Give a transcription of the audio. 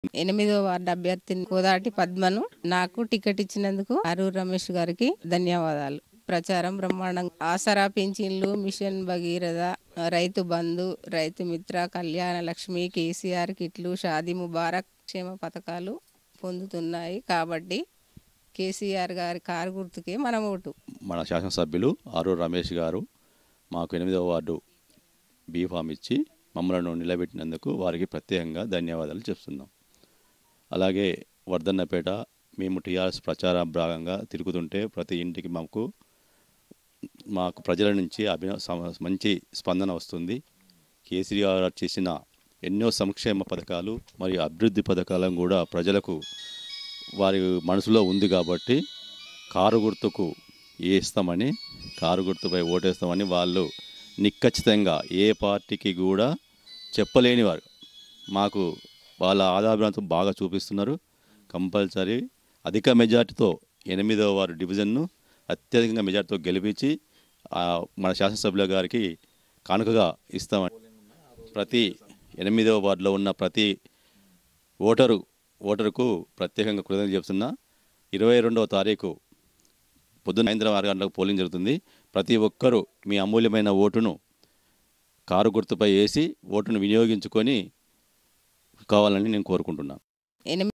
ఎనిమిదో వార్డు అభ్యర్థిని కోదాటి పద్మను నాకు టికెట్ ఇచ్చినందుకు అరూర్ రమేష్ గారికి ధన్యవాదాలు ప్రచారం బ్రహ్మాండంగా ఆసరా పింఛన్లు మిషన్ భగీరథ రైతు బంధు రైతు మిత్ర కళ్యాణ లక్ష్మి కేసీఆర్ కిట్లు షాదీ ముబారక్ క్షేమ పథకాలు పొందుతున్నాయి కాబట్టి కేసీఆర్ గారి కారు గుర్తుకే మన ఓటు మన శాసనసభ్యులు ఆరు రమేష్ గారు మాకు ఎనిమిదవ వార్డు బీ ఫామ్ ఇచ్చి మమ్మల్ని నిలబెట్టినందుకు వారికి ప్రత్యేకంగా ధన్యవాదాలు చెప్తున్నాం అలాగే వర్ధన్నపేట మేము టీఆర్ఎస్ ప్రచార భాగంగా తిరుగుతుంటే ప్రతి ఇంటికి మాకు మాకు ప్రజల నుంచి అభిన సమ- మంచి స్పందన వస్తుంది కేసీఆర్ గారు చేసిన ఎన్నో సంక్షేమ పథకాలు మరియు అభివృద్ధి పథకాలను కూడా ప్రజలకు వారి మనసులో ఉంది కాబట్టి కారు గుర్తుకు వేస్తామని కారు గుర్తుపై ఓటేస్తామని వాళ్ళు నిక్కచ్చితంగా ఏ పార్టీకి కూడా చెప్పలేని వారు మాకు వాళ్ళ ఆధారాలతో బాగా చూపిస్తున్నారు కంపల్సరీ అధిక మెజార్టీతో ఎనిమిదవ వారు డివిజన్ను అత్యధికంగా మెజార్టీతో గెలిపించి ఆ, మన శాసనసభ్యుల గారికి కానుకగా ఇస్తామని ప్రతి ఎనిమిదవ వార్డులో ఉన్న ప్రతి ఓటరు ఓటరుకు ప్రత్యేకంగా కృతజ్ఞత చెప్తున్నా ఇరవై రెండవ తారీఖు పొద్దున్న సాయంత్రం ఆరు గంటలకు పోలింగ్ జరుగుతుంది ప్రతి ఒక్కరూ మీ అమూల్యమైన ఓటును కారు గుర్తుపై వేసి ఓటును వినియోగించుకొని కావాలని నేను కోరుకుంటున్నాను ఎనిమిది